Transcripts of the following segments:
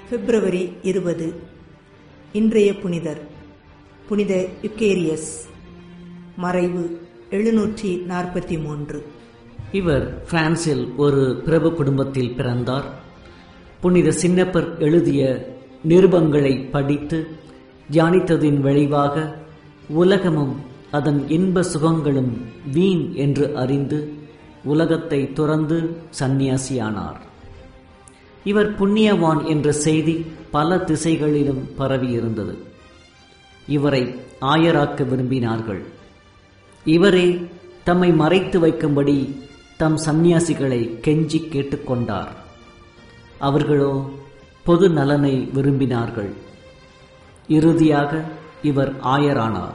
பிப்ரவரி இருபது இன்றைய புனிதர் புனித யுக்கேரியஸ் மறைவு எழுநூற்றி நாற்பத்தி மூன்று இவர் பிரான்சில் ஒரு பிரபு குடும்பத்தில் பிறந்தார் புனித சின்னப்பர் எழுதிய நிருபங்களை படித்து தியானித்ததின் விளைவாக உலகமும் அதன் இன்ப சுகங்களும் வீண் என்று அறிந்து உலகத்தை துறந்து சந்நியாசியானார் இவர் புண்ணியவான் என்ற செய்தி பல திசைகளிலும் பரவியிருந்தது இவரை ஆயராக்க விரும்பினார்கள் இவரே தம்மை மறைத்து வைக்கும்படி தம் சந்நியாசிகளை கெஞ்சி கேட்டுக்கொண்டார் அவர்களோ பொது நலனை விரும்பினார்கள் இறுதியாக இவர் ஆயரானார்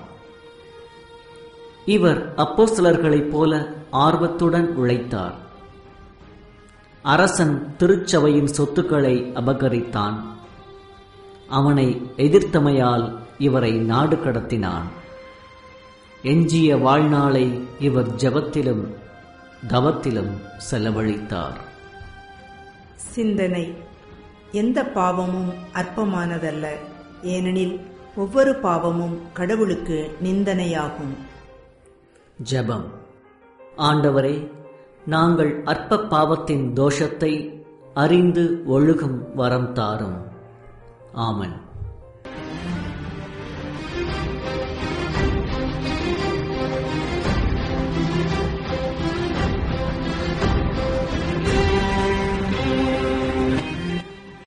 இவர் அப்போஸ்தலர்களைப் போல ஆர்வத்துடன் உழைத்தார் அரசன் திருச்சபையின் சொத்துக்களை அபகரித்தான் அவனை எதிர்த்தமையால் இவரை நாடு கடத்தினான் எஞ்சிய வாழ்நாளை இவர் ஜபத்திலும் தவத்திலும் செலவழித்தார் சிந்தனை எந்த பாவமும் அற்பமானதல்ல ஏனெனில் ஒவ்வொரு பாவமும் கடவுளுக்கு நிந்தனையாகும் ஜெபம் ஆண்டவரே நாங்கள் அற்ப பாவத்தின் தோஷத்தை அறிந்து ஒழுகும் வரம் தாரும் ஆமன்